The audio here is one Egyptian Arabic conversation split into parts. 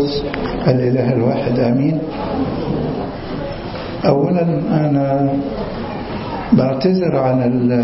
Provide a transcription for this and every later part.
القدس الإله الواحد آمين أولا أنا بعتذر عن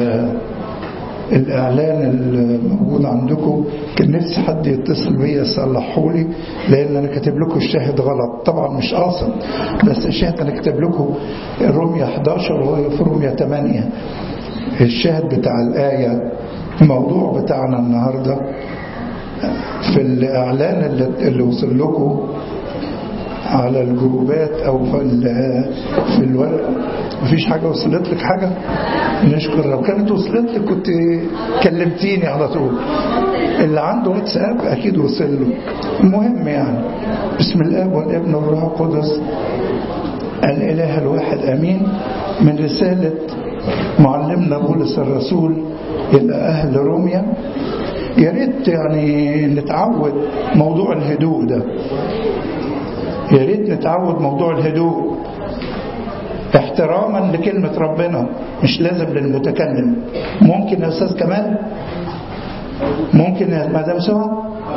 الإعلان الموجود عندكم كان نفسي حد يتصل بيا يصلحه لي لأن أنا كاتب لكم الشاهد غلط طبعا مش قاصد بس الشاهد أنا كاتب لكم رومية 11 وهو في رومية 8 الشاهد بتاع الآية الموضوع بتاعنا النهاردة في الإعلان اللي, اللي وصل لكم على الجروبات أو في, في الورق مفيش حاجة وصلت لك حاجة نشكر لو كانت وصلت لك كنت كلمتيني على طول اللي عنده واتساب أكيد وصل له المهم يعني بسم الآب والابن والروح القدس الإله الواحد أمين من رسالة معلمنا بولس الرسول إلى أهل روميا يا ريت يعني نتعود موضوع الهدوء ده يا ريت نتعود موضوع الهدوء احتراما لكلمة ربنا مش لازم للمتكلم ممكن يا أستاذ كمال ممكن يا مدام سوا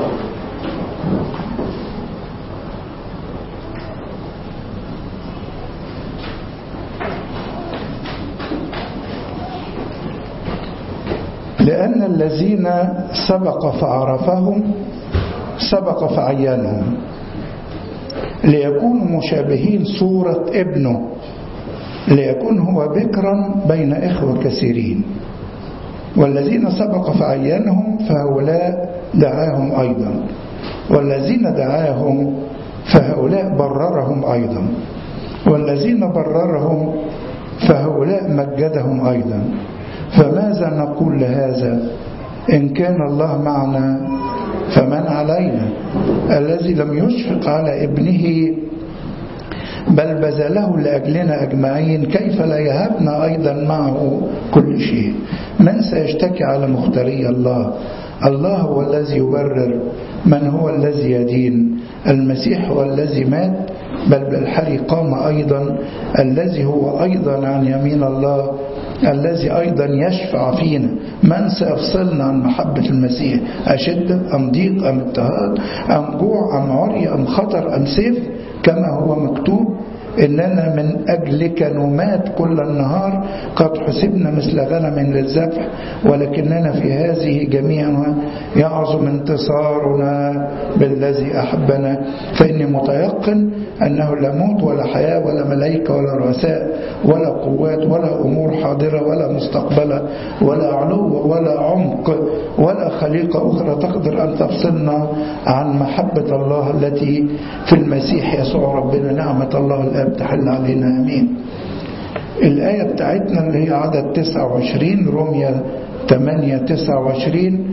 لأن الذين سبق فعرفهم سبق فعينهم ليكونوا مشابهين صورة ابنه ليكون هو بكرا بين إخوة كثيرين والذين سبق فعينهم فهؤلاء دعاهم أيضا والذين دعاهم فهؤلاء بررهم أيضا والذين بررهم فهؤلاء مجدهم أيضا فماذا نقول لهذا إن كان الله معنا فمن علينا الذي لم يشفق على ابنه بل بذله لأجلنا أجمعين كيف لا يهبنا أيضا معه كل شيء من سيشتكي على مختاري الله الله هو الذي يبرر من هو الذي يدين المسيح هو الذي مات بل بالحري قام أيضا الذي هو أيضا عن يمين الله الذي أيضا يشفع فينا من سيفصلنا عن محبة المسيح أشدة أم ضيق أم اضطهاد أم جوع أم عري أم خطر أم سيف كما هو مكتوب إننا من أجلك نمات كل النهار قد حسبنا مثل غنم للذبح ولكننا في هذه جميعا يعظم انتصارنا بالذي أحبنا فإني متيقن أنه لا موت ولا حياة ولا ملائكة ولا رؤساء ولا قوات ولا أمور حاضرة ولا مستقبلة ولا علو ولا عمق ولا خليقة أخرى تقدر أن تفصلنا عن محبة الله التي في المسيح يسوع ربنا نعمة الله الآب تحل علينا أمين الآية بتاعتنا اللي هي عدد 29 روميا 8 29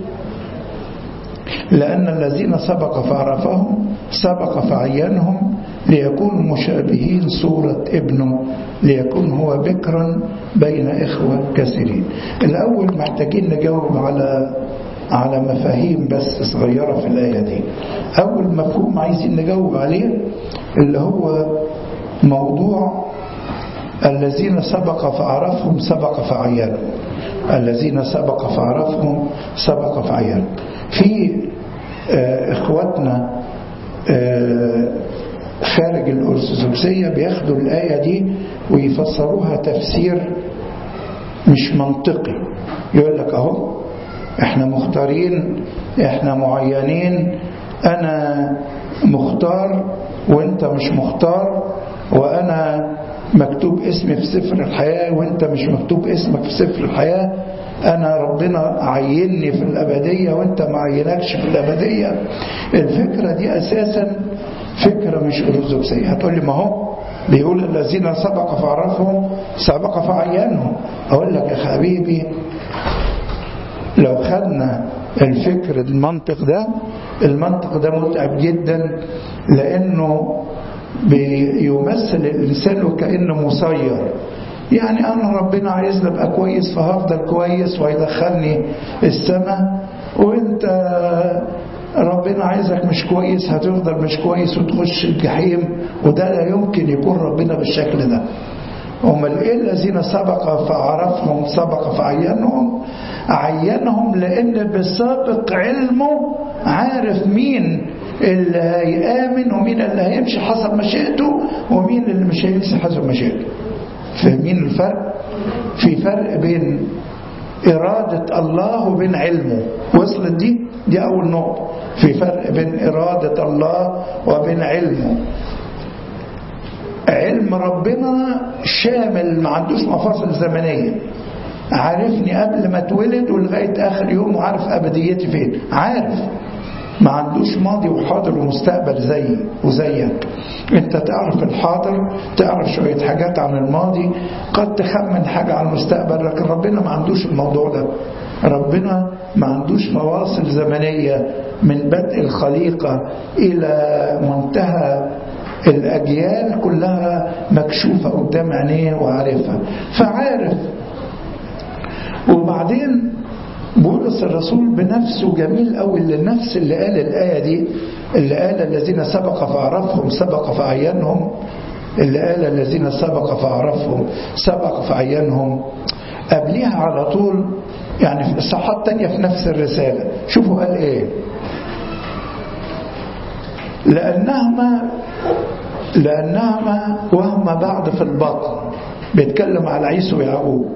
لأن الذين سبق فعرفهم سبق فعينهم ليكونوا مشابهين صورة ابنه ليكون هو بكرا بين إخوة كثيرين الأول محتاجين نجاوب على على مفاهيم بس صغيرة في الآية دي أول مفهوم عايزين نجاوب عليه اللي هو موضوع الذين سبق فعرفهم سبق فعينهم الذين سبق فعرفهم سبق فعينهم في اخواتنا خارج الأرثوذكسية بياخدوا الآية دي ويفسروها تفسير مش منطقي يقول لك اهو احنا مختارين احنا معينين انا مختار وانت مش مختار وانا مكتوب اسمي في سفر الحياة وانت مش مكتوب اسمك في سفر الحياة انا ربنا عيني في الابدية وانت ما عينكش في الابدية الفكرة دي اساسا فكرة مش ارثوذكسية هتقول لي ما هو بيقول الذين سبق فعرفهم سبق فعينهم اقول لك يا حبيبي لو خدنا الفكر المنطق ده المنطق ده متعب جدا لانه بيمثل الانسان وكانه مسير يعني انا ربنا عايزني ابقى كويس فهفضل كويس ويدخلني السماء وانت ربنا عايزك مش كويس هتفضل مش كويس وتخش الجحيم وده لا يمكن يكون ربنا بالشكل ده امال ايه الذين سبق فعرفهم سبق فعينهم عينهم لان بسابق علمه عارف مين اللي هيآمن ومين اللي هيمشي حسب مشيئته ومين اللي مش هيمشي حسب مشيئته فاهمين الفرق في فرق بين إرادة الله وبين علمه وصلت دي دي أول نقطة في فرق بين إرادة الله وبين علمه علم ربنا شامل ما عندوش مفاصل زمنية عارفني قبل ما اتولد ولغاية آخر يوم وعارف أبديتي فين عارف ما عندوش ماضي وحاضر ومستقبل زي وزيك انت تعرف الحاضر تعرف شوية حاجات عن الماضي قد تخمن حاجة عن المستقبل لكن ربنا ما عندوش الموضوع ده ربنا ما عندوش فواصل زمنية من بدء الخليقة إلى منتهى الأجيال كلها مكشوفة قدام عينيه وعارفها فعارف وبعدين بولس الرسول بنفسه جميل قوي للنفس اللي قال الآية دي اللي قال الذين سبق فعرفهم سبق فعينهم اللي قال الذين سبق فعرفهم سبق فعينهم قبليها على طول يعني في صحات تانية في نفس الرسالة شوفوا قال ايه لأنهما لأنهما وهما بعض في البطن بيتكلم على عيسى ويعقوب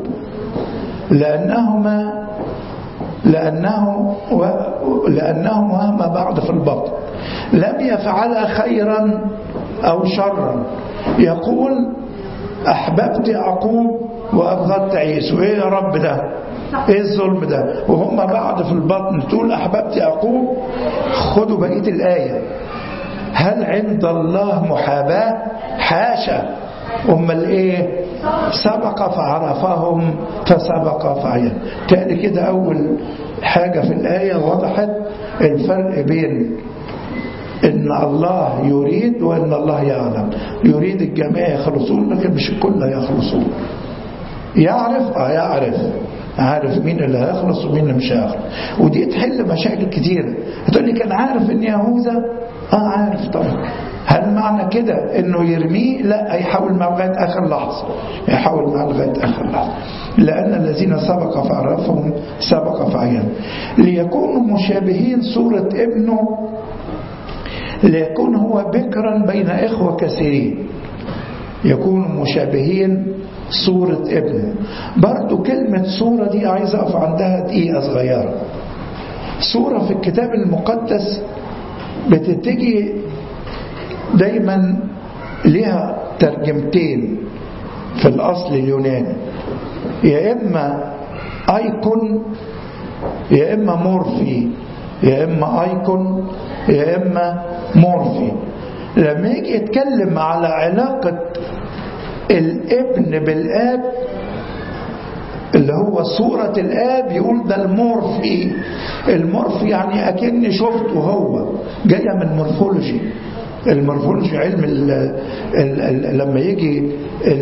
لأنهما لأنه و... لأنهم وهما بعض في البطن لم يفعل خيرا أو شرا يقول أحببت يعقوب وأبغضت عيسو إيه يا رب ده إيه الظلم ده وهم بعض في البطن تقول أحببت يعقوب خدوا بقية الآية هل عند الله محاباة حاشا أمال إيه سبق فعرفهم فسبق فعين تاني كده أول حاجة في الآية وضحت الفرق بين إن الله يريد وإن الله يعلم يريد الجميع يخلصون لكن مش الكل يخلصون يعرف اه يعرف عارف مين اللي هيخلص ومين اللي مش هيخلص ودي تحل مشاكل كتيرة هتقول لي كان عارف ان يهوذا اه عارف طبعا هل معنى كده انه يرميه لا هيحاول معه لغايه اخر لحظه يحاول معه لغايه اخر لحظه لان الذين سبق فعرفهم سبق فعين ليكونوا مشابهين صوره ابنه ليكون هو بكرا بين اخوه كثيرين يكونوا مشابهين صورة ابنه برضو كلمة صورة دي عايز أقف عندها دقيقة صغيرة صورة في الكتاب المقدس بتتجي دايما لها ترجمتين في الأصل اليوناني يا إما أيكون يا إما مورفي يا إما أيكون يا إما مورفي لما يجي يتكلم على علاقة الابن بالآب اللي هو صورة الآب يقول ده المورفي المورفي يعني أكني شفته هو جاية من مورفولوجي المورفولوجي علم ال ال ال لما يجي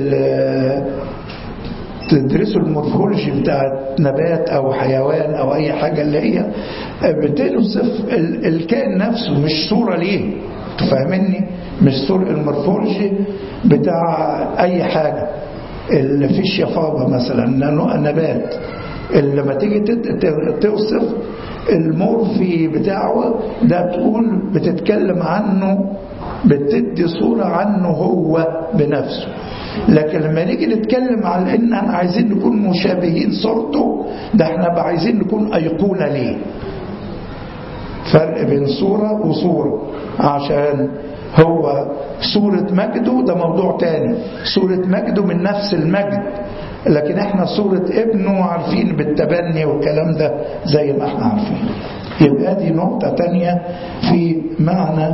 تدرسوا المورفولوجي بتاع نبات أو حيوان أو أي حاجة اللي هي بتوصف الكائن نفسه مش صورة ليه تفهمني مش صورة المورفولوجي بتاع أي حاجة الفيشيا فابا مثلا نبات لما تيجي توصف المورفي بتاعه ده تقول بتتكلم عنه بتدي صورة عنه هو بنفسه لكن لما نيجي نتكلم على ان احنا عايزين نكون مشابهين صورته ده احنا بقى عايزين نكون ايقونة ليه فرق بين صورة وصورة عشان هو صورة مجده ده موضوع تاني صورة مجده من نفس المجد لكن احنا صورة ابنه عارفين بالتبني والكلام ده زي ما احنا عارفين يبقى دي نقطة تانية في معنى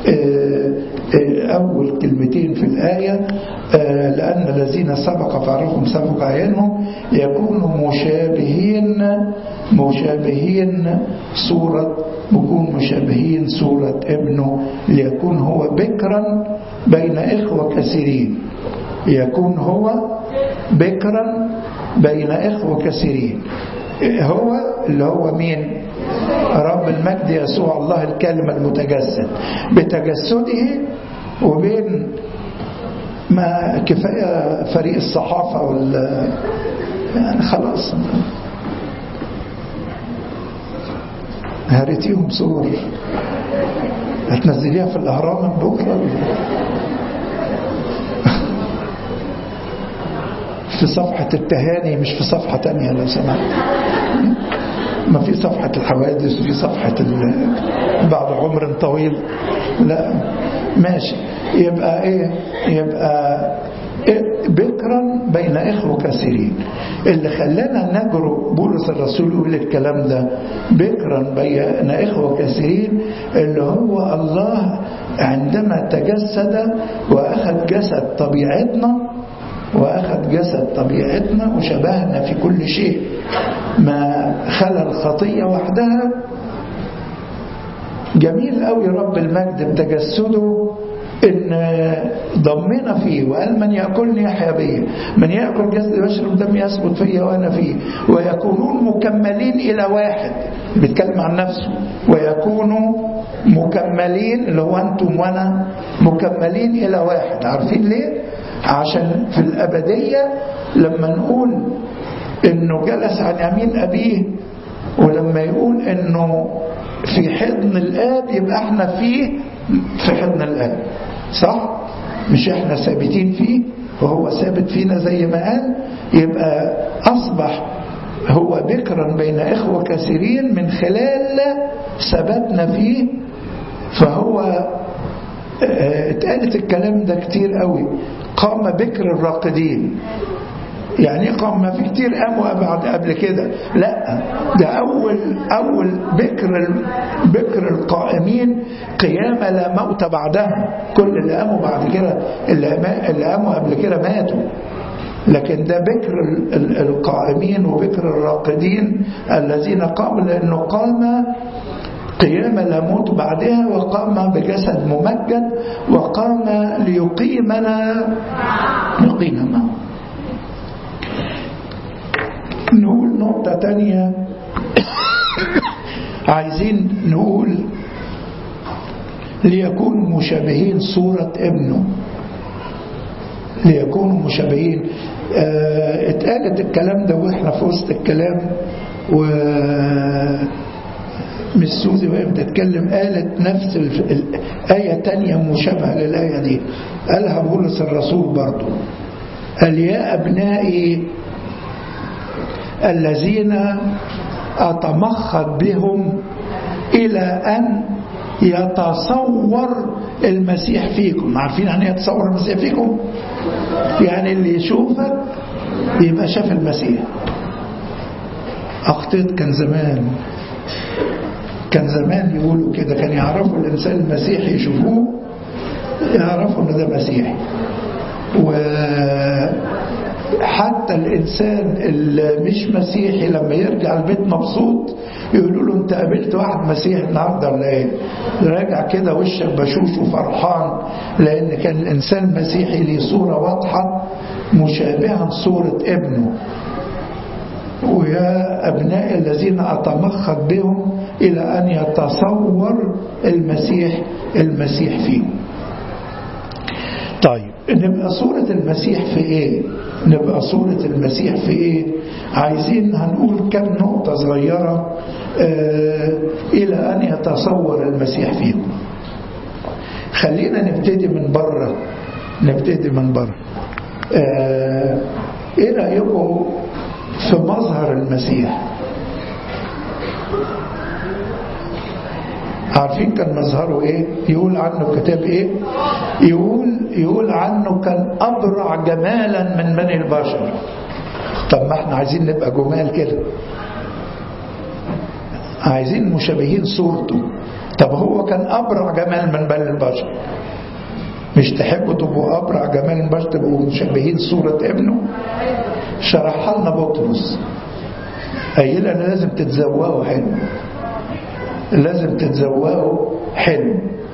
أول كلمتين في الآية لأن الذين سبق فعرفهم سبق عينهم يكونوا مشابهين مشابهين صورة بكون مشابهين صورة ابنه ليكون هو بكرا بين إخوة كثيرين يكون هو بكرا بين إخوة كثيرين هو اللي هو مين رب المجد يسوع الله الكلمة المتجسد بتجسده وبين ما كفاية فريق الصحافة وال يعني خلاص هريتيهم صور هتنزليها في الأهرام بكرة في صفحة التهاني مش في صفحة تانية لو سمحت ما في صفحة الحوادث وفي صفحة بعد عمر طويل لا ماشي يبقى ايه يبقى إيه بكرا بين إخوة كثيرين اللي خلانا نجرؤ بولس الرسول يقول الكلام ده بكرا بين إخوة كثيرين اللي هو الله عندما تجسد وأخذ جسد طبيعتنا وأخذ جسد طبيعتنا وشبهنا في كل شيء ما خلى الخطية وحدها جميل قوي رب المجد بتجسده ان ضمنا فيه وقال من ياكلني يحيا بي من ياكل جسدي ويشرب دمي يثبت فيا وانا فيه ويكونون مكملين الى واحد بيتكلم عن نفسه ويكونوا مكملين اللي هو انتم وانا مكملين الى واحد عارفين ليه عشان في الابديه لما نقول انه جلس عن يمين ابيه ولما يقول انه في حضن الاب يبقى احنا فيه في حضن الاب صح مش احنا ثابتين فيه وهو ثابت فينا زي ما قال يبقى اصبح هو بكرا بين اخوه كثيرين من خلال ثبتنا فيه فهو اتقالت الكلام ده كتير قوي قام بكر الراقدين يعني قام ما في كتير قاموا بعد قبل كده لا ده اول اول بكر بكر القائمين قيامه لا موت بعدها كل اللي قاموا بعد كده اللي اللي قاموا قبل كده ماتوا لكن ده بكر القائمين وبكر الراقدين الذين قاموا لانه قام قيامة لا موت بعدها وقام بجسد ممجد وقام ليقيمنا يقينا معه نقول نقطة تانية عايزين نقول ليكونوا مشابهين صورة ابنه ليكونوا مشابهين اه اتقالت الكلام ده واحنا في وسط الكلام و مش سوزي وهي بتتكلم قالت نفس الآية تانية مشابهة للآية دي قالها بولس الرسول برضو قال يا أبنائي الذين أتمخض بهم إلى أن يتصور المسيح فيكم عارفين يعني يتصور المسيح فيكم يعني اللي يشوفك يبقى شاف المسيح أخطيت كان زمان كان زمان يقولوا كده كان يعرفوا الإنسان المسيحي يشوفوه يعرفوا إن ده مسيحي وحتى الإنسان اللي مش مسيحي لما يرجع البيت مبسوط يقولوا له أنت قابلت واحد مسيحي النهارده ولا إيه؟ راجع كده وشك بشوش وفرحان لأن كان الإنسان المسيحي ليه صورة واضحة مشابهة صورة ابنه ويا أبناء الذين أتمخض بهم إلى أن يتصور المسيح المسيح فيهم طيب نبقى صورة المسيح في إيه نبقى صورة المسيح في إيه عايزين هنقول كم نقطة صغيرة آه إلى أن يتصور المسيح فيهم خلينا نبتدي من بره نبتدي من بره آه إيه رأيكم في مظهر المسيح عارفين كان مظهره ايه يقول عنه كتاب ايه يقول يقول عنه كان ابرع جمالا من بني البشر طب ما احنا عايزين نبقى جمال كده عايزين مشابهين صورته طب هو كان ابرع جمال من بني البشر مش تحبوا تبقوا ابرع جمال من البشر تبقوا مشابهين صورة ابنه شرحها لنا بطرس قايل لنا لازم تتزوقوا حلو لازم تتزوقوا حلو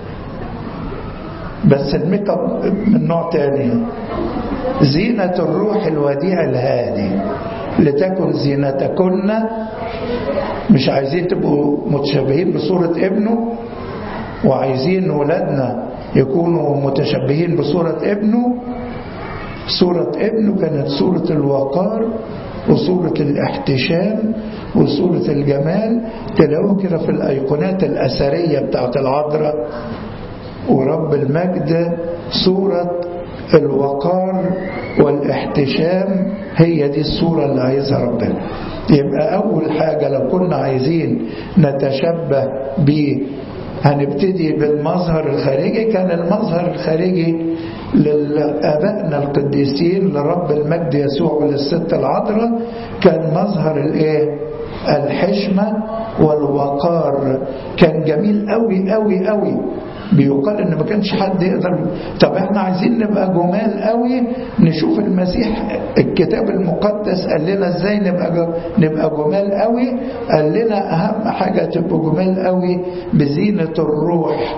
بس الميك اب من نوع تاني زينة الروح الوديع الهادي لتكن زينتكن مش عايزين تبقوا متشابهين بصورة ابنه وعايزين ولادنا يكونوا متشبهين بصورة ابنه صورة ابنه كانت صورة الوقار وصورة الاحتشام وصورة الجمال تلاقوه كده في الأيقونات الأثرية بتاعت العذراء ورب المجد صورة الوقار والاحتشام هي دي الصورة اللي عايزها ربنا يبقى أول حاجة لو كنا عايزين نتشبه بيه هنبتدي بالمظهر الخارجي كان المظهر الخارجي لآبائنا القديسين لرب المجد يسوع وللست العذراء كان مظهر الايه الحشمة والوقار كان جميل قوي قوي قوي بيقال ان ما كانش حد يقدر طب احنا عايزين نبقى جمال قوي نشوف المسيح الكتاب المقدس قال لنا ازاي نبقى نبقى جمال قوي قال لنا اهم حاجه تبقوا جمال قوي بزينه الروح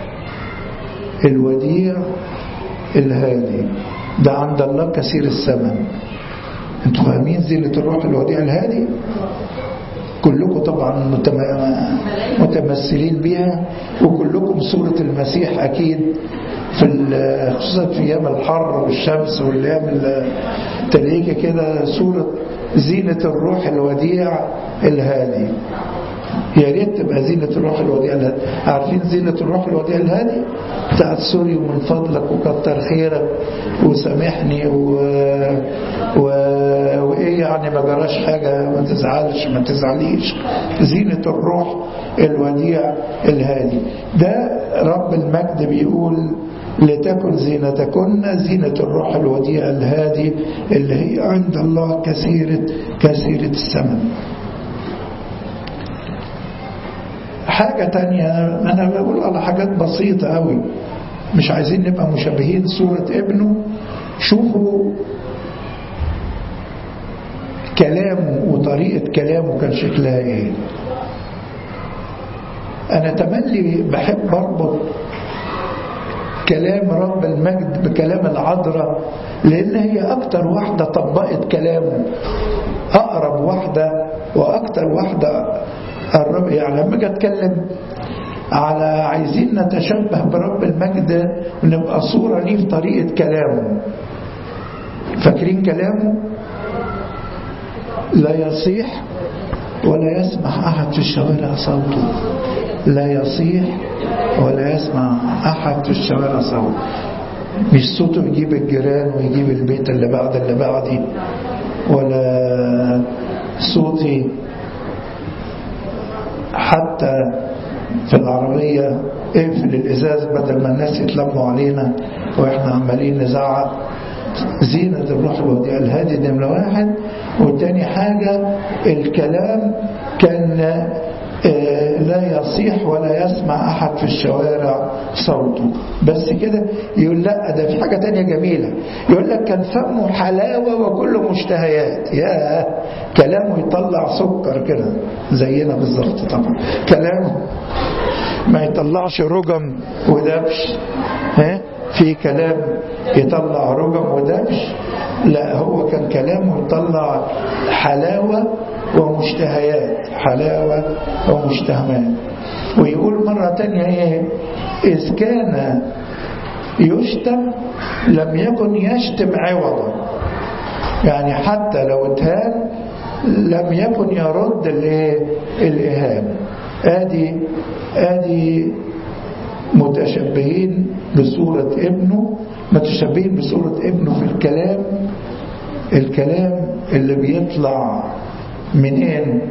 الوديع الهادي ده عند الله كثير الثمن انتوا فاهمين زينه الروح الوديع الهادي كلكم طبعا متمثلين بها وكلكم صورة المسيح أكيد في خصوصا في أيام الحر والشمس والأيام تلاقيك كده صورة زينة الروح الوديع الهادي يا ريت تبقى زينة الروح الوديع الهادي عارفين زينة الروح الوديع الهادي بتاعت سوري ومن فضلك وكتر خيرك وسامحني و... و... وايه يعني ما جراش حاجة ما تزعلش ما تزعليش زينة الروح الوديع الهادي ده رب المجد بيقول لتكن زينتكن زينة الروح الوديع الهادي اللي هي عند الله كثيرة كثيرة الثمن حاجة تانية أنا بقول على حاجات بسيطة قوي مش عايزين نبقى مشابهين صورة ابنه شوفوا كلامه وطريقة كلامه كان شكلها ايه أنا تملي بحب أربط كلام رب المجد بكلام العذراء لأن هي أكتر واحدة طبقت كلامه أقرب واحدة وأكتر واحدة الرب يعني لما اجي اتكلم على عايزين نتشبه برب المجد ونبقى صورة ليه في طريقة كلامه فاكرين كلامه لا يصيح ولا يسمع أحد في الشوارع صوته لا يصيح ولا يسمع أحد في الشوارع صوته مش صوته يجيب الجيران ويجيب البيت اللي بعد اللي بعدي ولا صوتي حتى في العربية اقفل الإزاز بدل ما الناس يتلموا علينا وإحنا عمالين نزعق زينة الروح الوديع الهادي نمرة واحد والتاني حاجة الكلام كان لا يصيح ولا يسمع أحد في الشوارع صوته بس كده يقول لا ده في حاجة تانية جميلة يقول لك كان فمه حلاوة وكله مشتهيات يا كلامه يطلع سكر كده زينا بالظبط طبعا كلامه ما يطلعش رجم ودبش ها في كلام يطلع رجم ودبش لا هو كان كلامه يطلع حلاوة ومشتهيات حلاوة ومشتهمات ويقول مرة تانية ايه إذ كان يشتم لم يكن يشتم عوضا يعني حتى لو اتهان لم يكن يرد الإهانة آدي آدي متشبهين بصورة ابنه متشبهين بصورة ابنه في الكلام الكلام اللي بيطلع منين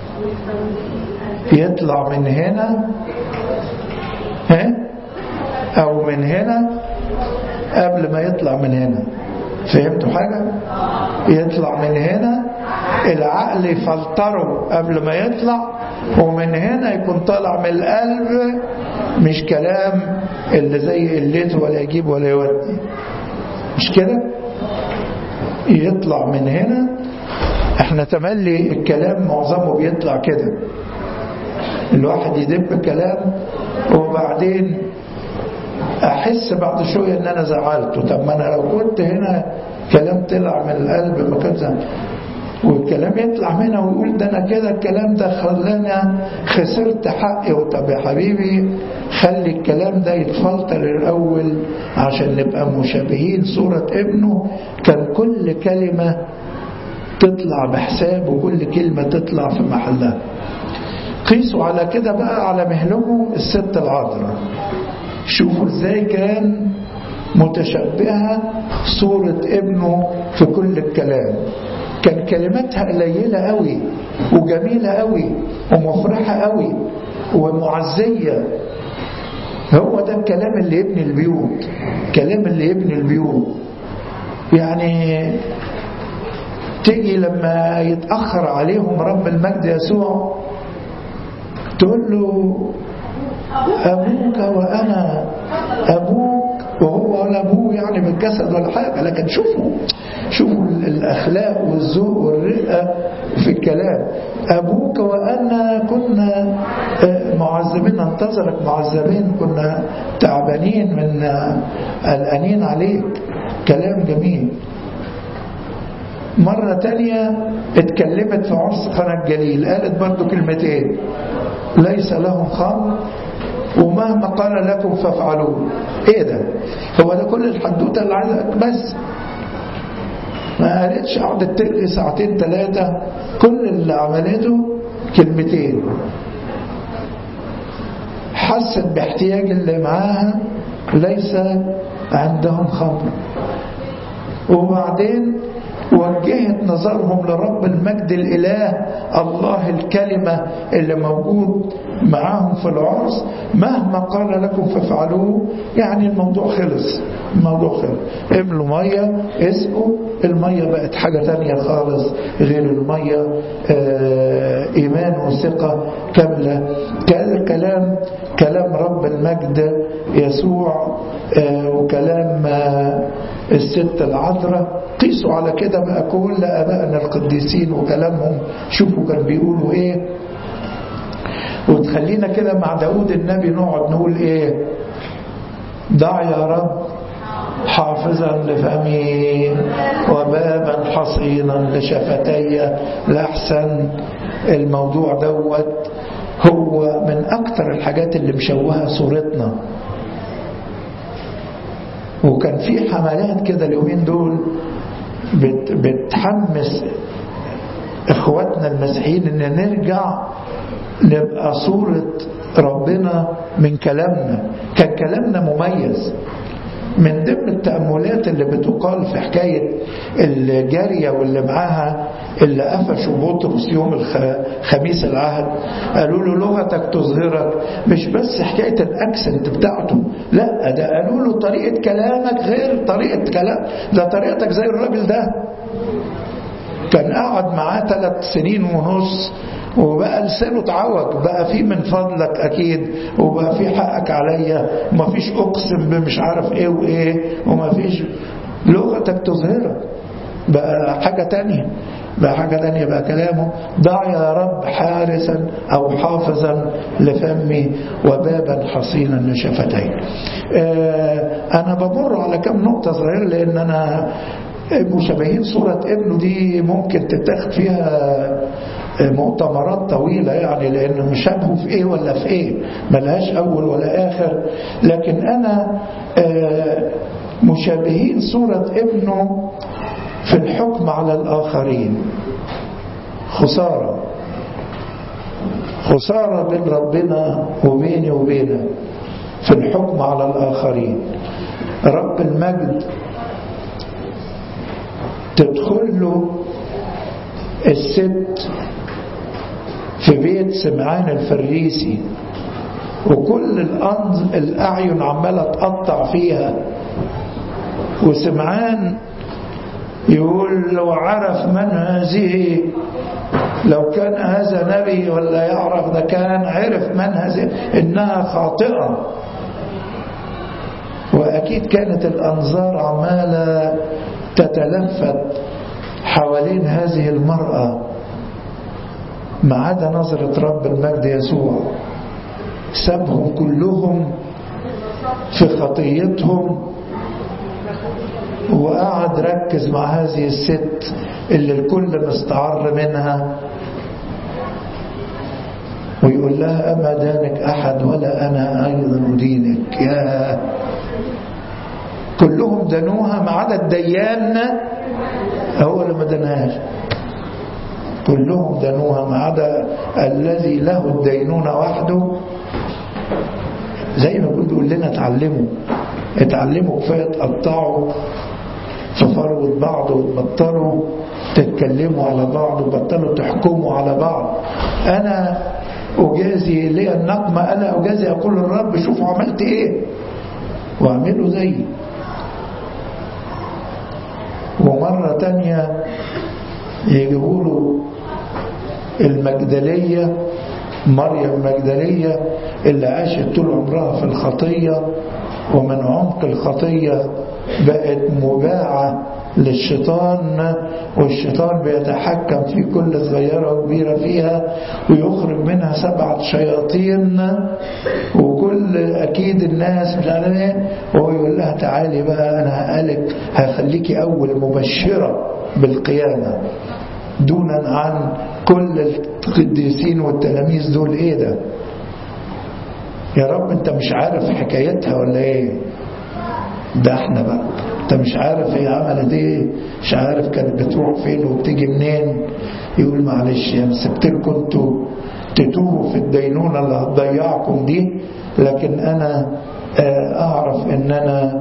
يطلع من هنا ها او من هنا قبل ما يطلع من هنا فهمتوا حاجة يطلع من هنا العقل يفلتره قبل ما يطلع ومن هنا يكون طالع من القلب مش كلام اللي زي قلته ولا يجيب ولا يودي مش كده يطلع من هنا احنا تملي الكلام معظمه بيطلع كده الواحد يدب كلام وبعدين احس بعد شوية ان انا زعلته طب ما انا لو كنت هنا كلام طلع من القلب ما كنت والكلام يطلع هنا ويقول ده انا كده الكلام ده خلاني خسرت حقي طب يا حبيبي خلي الكلام ده يتفلتر الاول عشان نبقى مشابهين صورة ابنه كان كل كلمة تطلع بحساب وكل كلمة تطلع في محلها قيسوا على كده بقى على مهلكه الست العذراء شوفوا ازاي كان متشبهة صورة ابنه في كل الكلام كان كلماتها قليلة قوي وجميلة قوي ومفرحة قوي ومعزية هو ده الكلام اللي يبني البيوت كلام اللي يبني البيوت يعني تيجي لما يتأخر عليهم رب المجد يسوع تقول له أبوك وأنا أبوك وهو ولا أبوه يعني بالجسد ولا حاجة لكن شوفوا شوفوا الأخلاق والذوق والرئة في الكلام أبوك وأنا كنا معذبين ننتظرك معذبين كنا تعبانين من قلقانين عليك كلام جميل مرة تانية اتكلمت في عرس قنا الجليل قالت برضو كلمتين ليس لهم خمر ومهما قال لكم فافعلوه ايه ده هو ده كل الحدوته اللي عايزه بس ما قالتش قعدت تلغي ساعتين ثلاثة كل اللي عملته كلمتين حست باحتياج اللي معاها ليس عندهم خمر وبعدين وجهت نظرهم لرب المجد الإله الله الكلمة اللي موجود معاهم في العرس مهما قال لكم فافعلوه يعني الموضوع خلص الموضوع خلص املوا مية اسقوا المية بقت حاجة تانية خالص غير المية آه إيمان وثقة كاملة كان كلام كلام رب المجد يسوع آه وكلام آه الست العذراء قيسوا على كده بقى كل أبائنا القديسين وكلامهم شوفوا كان بيقولوا إيه وتخلينا كده مع داود النبي نقعد نقول إيه ضع يا رب حافظا لفمي وبابا حصينا لشفتي لأحسن الموضوع دوت هو من أكثر الحاجات اللي مشوهة صورتنا وكان في حملات كده اليومين دول بت بتحمس اخواتنا المسيحيين ان نرجع نبقى صورة ربنا من كلامنا كان كلامنا مميز من ضمن التأملات اللي بتقال في حكاية الجارية واللي معاها اللي قفشوا بطرس يوم خميس العهد قالوا له لغتك تظهرك مش بس حكاية الأكسنت بتاعته لا ده قالوا له طريقة كلامك غير طريقة كلام ده طريقتك زي الراجل ده كان قعد معاه ثلاث سنين ونص وبقى لسانه اتعوج بقى في من فضلك اكيد وبقى في حقك عليا وما فيش اقسم بمش عارف ايه وايه وما فيش لغتك تظهرك بقى حاجة تانية بقى حاجة تانية بقى كلامه ضع يا رب حارسا أو حافظا لفمي وبابا حصينا لشفتي آه أنا بمر على كم نقطة صغيرة لأن أنا مشابهين صورة ابنه دي ممكن تتاخد فيها مؤتمرات طويلة يعني لأن مشابهه في إيه ولا في إيه ملهاش أول ولا آخر لكن أنا مشابهين صورة ابنه في الحكم على الآخرين خسارة خسارة بين ربنا وبيني وبينك في الحكم على الآخرين رب المجد تدخل له الست في بيت سمعان الفريسي وكل الأنظ الأعين عمالة تقطع فيها وسمعان يقول لو عرف من هذه لو كان هذا نبي ولا يعرف ده كان عرف من هذه إنها خاطئة وأكيد كانت الأنظار عمالة تتلفت حوالين هذه المرأة ما عدا نظرة رب المجد يسوع سابهم كلهم في خطيتهم وقعد ركز مع هذه الست اللي الكل مستعر منها ويقول لها أما دانك أحد ولا أنا أيضا أدينك يا كلهم دنوها ما عدا الديان هو اللي ما دناهاش كلهم دنوها ما عدا الذي له الدينونة وحده زي ما كنت بيقول لنا اتعلموا اتعلموا كفايه تقطعوا في فروة بعض وتبطلوا تتكلموا على بعض وبطلوا تحكموا على بعض انا اجازي لي النقمه انا اجازي اقول للرب شوفوا عملت ايه واعملوا زيي ومرة تانية يجيبوا له المجدلية مريم المجدلية اللي عاشت طول عمرها في الخطية ومن عمق الخطية بقت مباعة للشيطان والشيطان بيتحكم في كل صغيرة وكبيرة فيها ويخرج منها سبعة شياطين وكل أكيد الناس مش عارف ايه وهو يقول لها تعالي بقى أنا هقالك هخليكي أول مبشرة بالقيامة دونا عن كل القديسين والتلاميذ دول ايه ده يا رب انت مش عارف حكايتها ولا ايه ده احنا بقى انت مش عارف هي عملت ايه مش عارف كانت بتروح فين وبتيجي منين يقول معلش يا سبت لكم انتوا تتوهوا في الدينونه اللي هتضيعكم دي لكن انا اعرف ان انا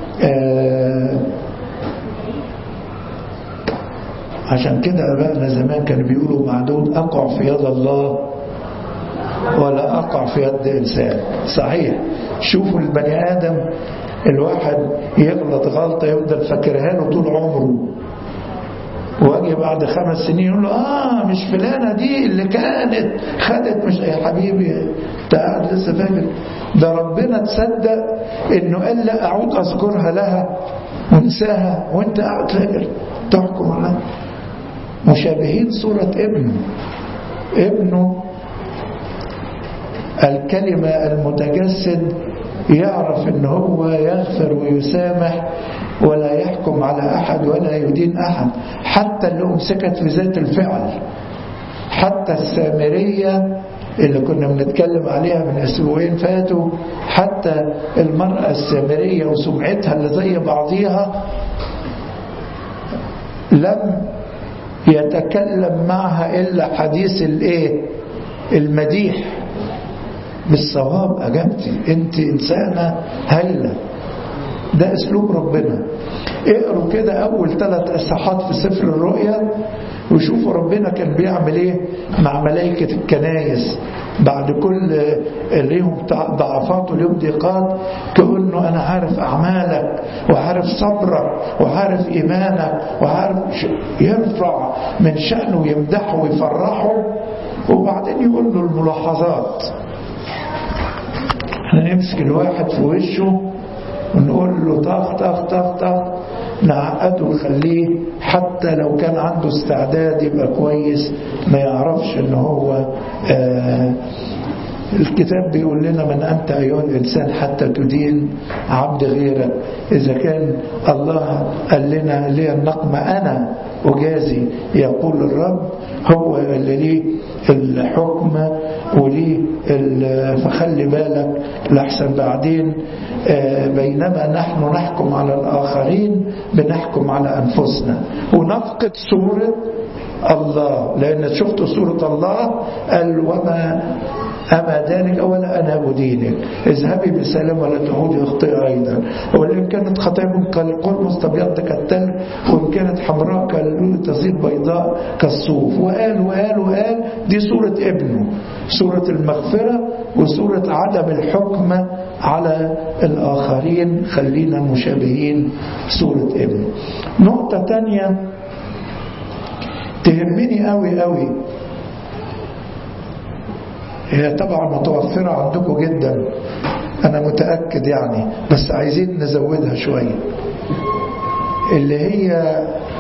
عشان كده ابائنا زمان كانوا بيقولوا معدود اقع في يد الله ولا أقع في يد إنسان صحيح شوفوا البني آدم الواحد يغلط غلطة يفضل فاكرها له طول عمره واجي بعد خمس سنين يقول له اه مش فلانة دي اللي كانت خدت مش يا حبيبي انت قاعد لسه فاكر ده ربنا تصدق انه قال لا اعود اذكرها لها وانساها وانت قاعد فاكر تحكم عليها مشابهين صورة ابنه ابنه الكلمة المتجسد يعرف ان هو يغفر ويسامح ولا يحكم على احد ولا يدين احد حتى اللي امسكت في ذات الفعل حتى السامرية اللي كنا بنتكلم عليها من اسبوعين فاتوا حتى المرأة السامرية وسمعتها اللي زي بعضيها لم يتكلم معها الا حديث الايه المديح بالصواب أجبتي أنت إنسانة هايلة ده أسلوب ربنا اقروا كده أول ثلاث أصحاحات في سفر الرؤيا وشوفوا ربنا كان بيعمل ايه مع ملائكة الكنايس بعد كل ليهم ضعفات وليهم ضيقات كأنه أنا عارف أعمالك وعارف صبرك وعارف إيمانك وعارف يرفع من شأنه ويمدحه ويفرحه وبعدين يقول له الملاحظات احنا نمسك الواحد في وشه ونقول له طخ طخ طخ طخ نعقده ونخليه حتى لو كان عنده استعداد يبقى كويس ما يعرفش ان هو آه الكتاب بيقول لنا من أنت أيها الإنسان حتى تدين عبد غيرك إذا كان الله قال لنا لي النقمة أنا أجازي يقول الرب هو اللي ليه الحكم وليه فخلي بالك لحسن بعدين بينما نحن نحكم على الآخرين بنحكم على أنفسنا ونفقد صورة الله لأن شفت صورة الله قال وما أما ذلك ولا أنا أدينك اذهبي بسلام ولا تعودي اخطئ أيضا وإن كانت خطاياكم كالقرمز تبيض كالتلج وإن كانت حمراء كاللول تصير بيضاء كالصوف وقال وقال وقال دي سورة ابنه سورة المغفرة وسورة عدم الحكم على الآخرين خلينا مشابهين سورة ابنه نقطة تانية تهمني قوي قوي هي طبعا متوفرة عندكم جدا أنا متأكد يعني بس عايزين نزودها شوية اللي هي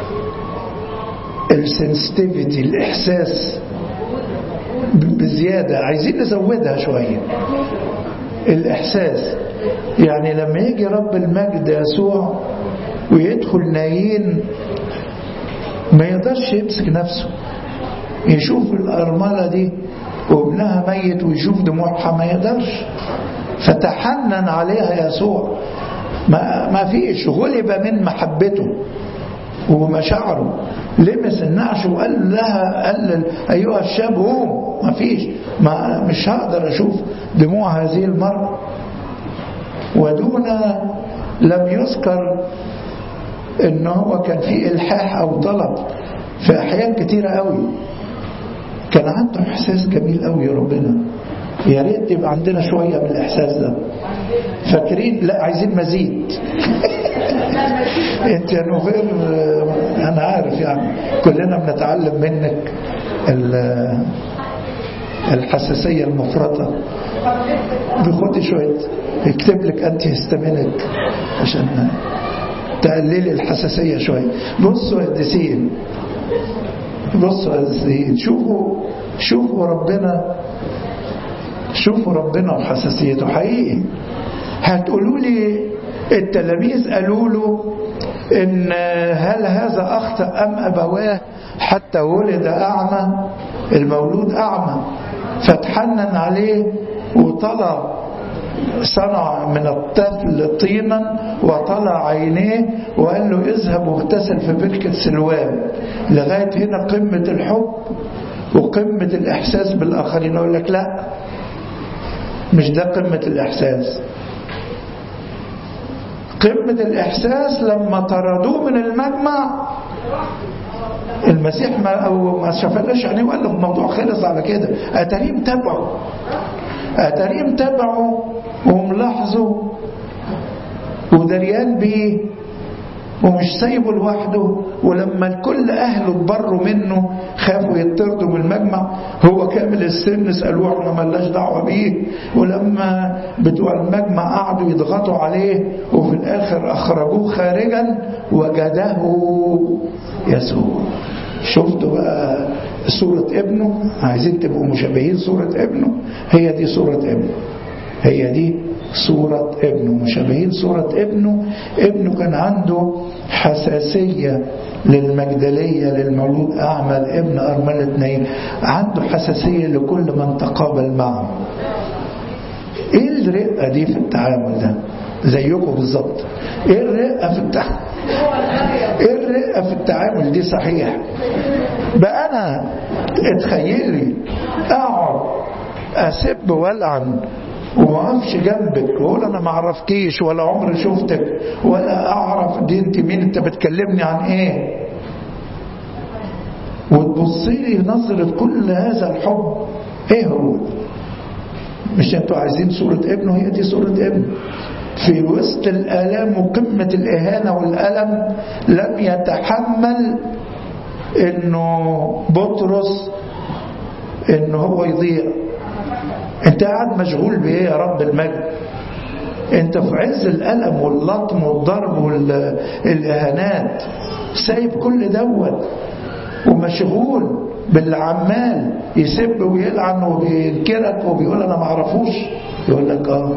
السنسيتيفيتي الإحساس بزيادة عايزين نزودها شوية الإحساس يعني لما يجي رب المجد يسوع ويدخل نايين ما يقدرش يمسك نفسه يشوف الأرملة دي وابنها ميت ويشوف دموعها ما يقدرش فتحنن عليها يسوع ما, ما فيش غلب من محبته ومشاعره لمس النعش وقال لها قال أيها الشاب قوم ما فيش ما مش هقدر أشوف دموع هذه المرأة ودون لم يذكر ان هو كان في الحاح او طلب في احيان كتيره قوي كان عنده احساس جميل قوي ربنا يا ريت يبقى عندنا شويه من الاحساس ده فاكرين لا عايزين مزيد انت يا نوفير انا عارف يعني كلنا بنتعلم منك الحساسيه المفرطه بخدي شويه اكتب لك انت هستمنك عشان تقللي الحساسيه شويه بصوا يا قديسين بصوا يا قديسين شوفوا شوفوا ربنا شوفوا ربنا وحساسيته حقيقي هتقولوا لي التلاميذ قالوا له ان هل هذا اخطا ام ابواه حتى ولد اعمى المولود اعمى فتحنن عليه وطلب صنع من الطفل طينا وطلع عينيه وقال له اذهب واغتسل في بركة سلوان لغاية هنا قمة الحب وقمة الإحساس بالآخرين أقول لك لا مش ده قمة الإحساس قمة الإحساس لما طردوه من المجمع المسيح ما أو ما شافلاش يعني وقال له الموضوع خلص على كده أتاريم تبعه أتاريم تبعه وملاحظه ودريان بيه ومش سايبه لوحده ولما الكل أهله اتبروا منه خافوا يطردوا من المجمع هو كامل السن سألوه احنا ملناش دعوة بيه ولما بتوع المجمع قعدوا يضغطوا عليه وفي الآخر أخرجوه خارجا وجده يسوع شفتوا بقى صورة ابنه عايزين تبقوا مشابهين صورة ابنه هي دي صورة ابنه هي دي صورة ابنه مشابهين صورة ابنه ابنه كان عنده حساسية للمجدلية للمولود أعمى ابن أرملة نايم عنده حساسية لكل من تقابل معه ايه الرقة دي في التعامل ده زيكم بالظبط ايه الرقة في التعامل ايه الرقة في التعامل دي صحيح بقى انا اتخيلي اقعد اسب والعن وما اقفش جنبك واقول انا ما اعرفكيش ولا عمري شفتك ولا اعرف دي انت مين انت بتكلمني عن ايه وتبصي لي نظرة كل هذا الحب ايه هو مش انتوا عايزين صورة ابنه هي دي صورة ابنه في وسط الآلام وقمة الإهانة والألم لم يتحمل انه بطرس انه هو يضيع انت قاعد مشغول بايه يا رب المجد انت في عز الألم واللطم والضرب والإهانات سايب كل دوت ومشغول باللي عمال يسب ويلعن وبينكرك وبيقول انا ما اعرفوش يقول لك اه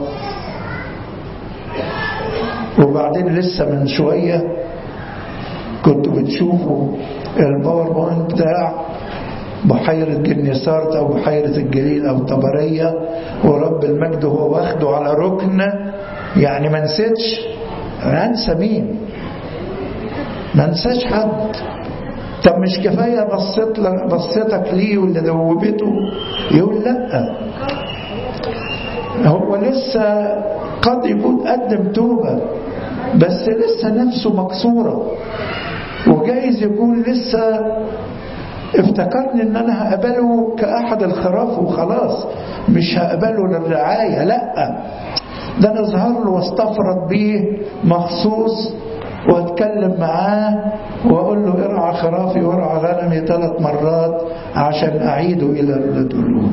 وبعدين لسه من شويه كنتوا بتشوفوا الباوربوينت بتاع بحيرة جنيسارت أو بحيرة الجليل أو طبرية ورب المجد هو واخده على ركن يعني ما نسيتش أنسى مين ما نساش حد طب مش كفاية بصيت بصيتك ليه واللي دوبته يقول لا هو لسه قد يكون قدم توبة بس لسه نفسه مكسورة وجايز يكون لسه افتكرني ان انا هقبله كأحد الخراف وخلاص مش هقبله للرعاية لا ده انا اظهر له واستفرد بيه مخصوص واتكلم معاه واقول له ارعى خرافي وارعى غنمي ثلاث مرات عشان اعيده الى الدلول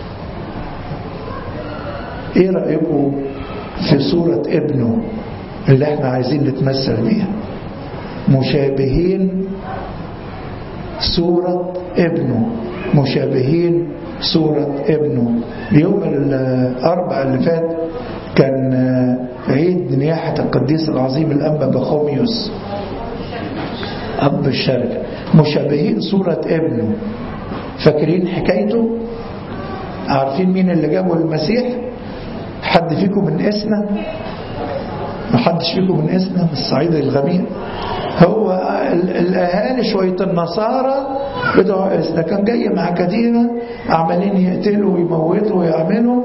ايه رايكم في صوره ابنه اللي احنا عايزين نتمثل بيها مشابهين صورة ابنه مشابهين صورة ابنه يوم الأربع اللي فات كان عيد نياحة القديس العظيم الأنبا بخوميوس أب الشركة مشابهين صورة ابنه فاكرين حكايته عارفين مين اللي جابه المسيح حد فيكم من اسنا ما حدش فيكم من اسنا من الصعيد الغميق هو هو الأهالي شوية النصارى بتوع ده كان جاي مع كتيبة عمالين يقتلوا ويموتوا ويعملوا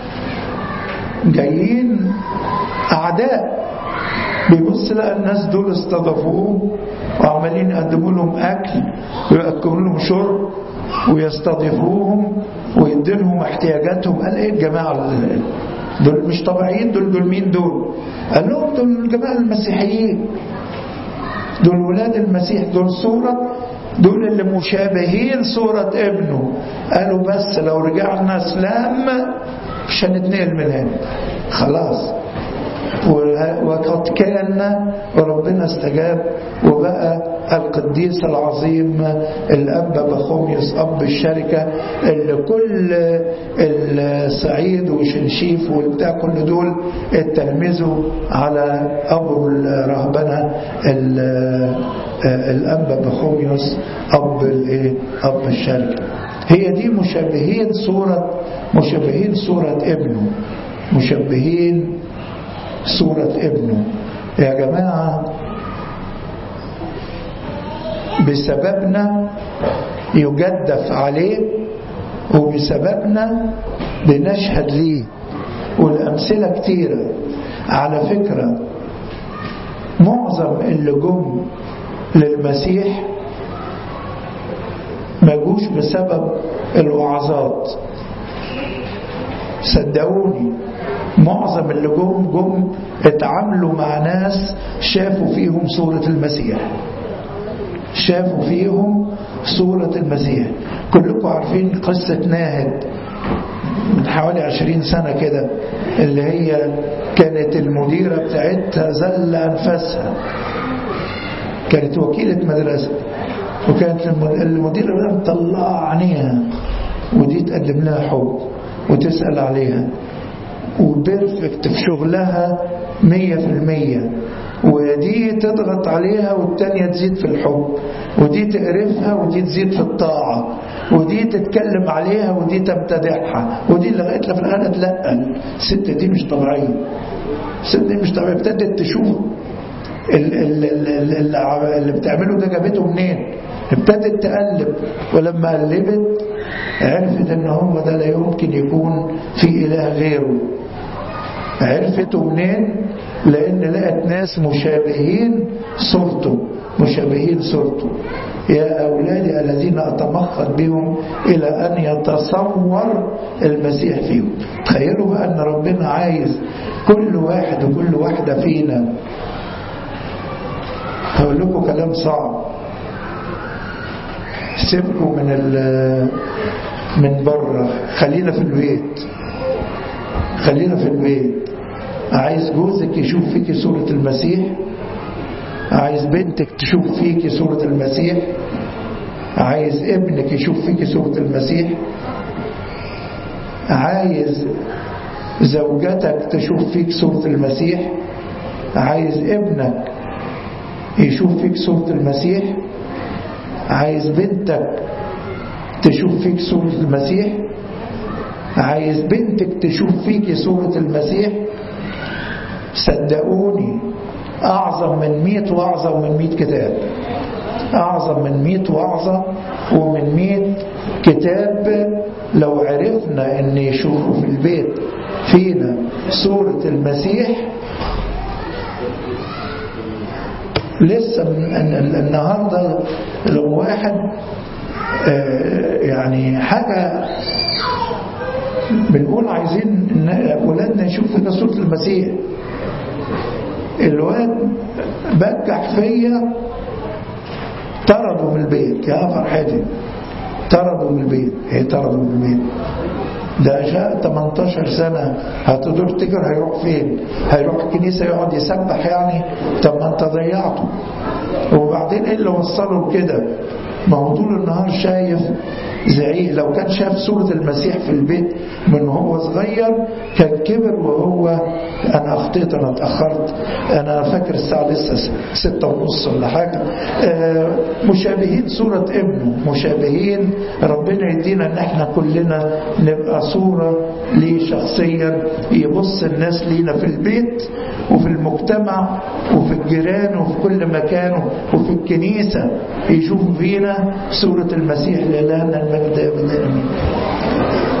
جايين أعداء بيبص لقى الناس دول استضافوه وعمالين يقدموا لهم أكل ويقدموا لهم شرب ويستضيفوهم ويديلهم احتياجاتهم قال ايه الجماعة دول مش طبيعيين دول دول مين دول قال لهم دول الجماعة المسيحيين دول ولاد المسيح دول صورة دول اللي مشابهين صورة ابنه قالوا بس لو رجعنا اسلام مش هنتنقل من هنا خلاص وقد كان وربنا استجاب وبقى القديس العظيم الأب بخوميوس أب الشركة اللي كل الصعيد وشنشيف والبتاع كل دول اتلمذوا على أبو الرهبنة الأب بخوميوس أب أب الشركة هي دي مشابهين صورة مشابهين صورة ابنه مشبهين صورة ابنه يا جماعة بسببنا يجدف عليه وبسببنا بنشهد ليه والأمثلة كتيرة على فكرة معظم اللي جم للمسيح ما جوش بسبب الوعظات صدقوني معظم اللي جم جم اتعاملوا مع ناس شافوا فيهم صورة المسيح شافوا فيهم صورة المسيح كلكم عارفين قصة ناهد من حوالي عشرين سنة كده اللي هي كانت المديرة بتاعتها زل أنفاسها كانت وكيلة مدرسة وكانت المديرة بقى مطلعة عينيها ودي تقدم لها حب وتسأل عليها وبيرفكت في شغلها مية في المية ودي تضغط عليها والتانية تزيد في الحب ودي تقرفها ودي تزيد في الطاعة ودي تتكلم عليها ودي تمتدحها ودي لغاية في الآخر لا الست دي مش طبيعية الست دي مش طبيعية ابتدت تشوف اللي بتعمله ده جابته منين ابتدت تقلب ولما قلبت عرفت ان هو ده لا يمكن يكون في اله غيره عرفته منين لان لقت ناس مشابهين صورته مشابهين صورته يا أولادي الذين أتمخض بهم إلى أن يتصور المسيح فيهم تخيلوا بقى أن ربنا عايز كل واحد وكل واحدة فينا هقول لكم كلام صعب سيبكم من من بره خلينا في البيت خلينا في البيت عايز جوزك يشوف فيك صورة المسيح عايز بنتك تشوف فيك صورة المسيح عايز ابنك يشوف فيك صورة المسيح عايز زوجتك تشوف فيك صورة المسيح عايز ابنك يشوف فيك صورة المسيح عايز بنتك تشوف فيك صورة المسيح عايز بنتك تشوف فيك صورة المسيح صدقوني أعظم من مئة وأعظم من مئة كتاب أعظم من مئة وأعظم ومن مئة كتاب لو عرفنا أن يشوفوا في البيت فينا صورة المسيح لسه النهاردة لو واحد يعني حاجة بنقول عايزين أولادنا يشوفوا فينا صورة المسيح الواد بكح فيا طردوا من البيت يا فرحتي طردوا من البيت ايه طردوا من البيت ده جاء 18 سنة هتدور تجر هيروح فين هيروح الكنيسة يقعد يسبح يعني طب ما انت ضيعته وبعدين ايه اللي وصله لكده ما هو طول النهار شايف زعيق لو كان شاف صورة المسيح في البيت من هو صغير كان كبر وهو أنا أخطيت أنا اتأخرت أنا فاكر الساعة لسه ستة ونص ولا حاجة مشابهين صورة ابنه مشابهين ربنا يدينا أن احنا كلنا نبقى صورة ليه شخصيا يبص الناس لينا في البيت وفي المجتمع وفي الجيران وفي كل مكان وفي الكنيسة يشوفوا فينا صورة المسيح لإلهنا المجد أبدا آمين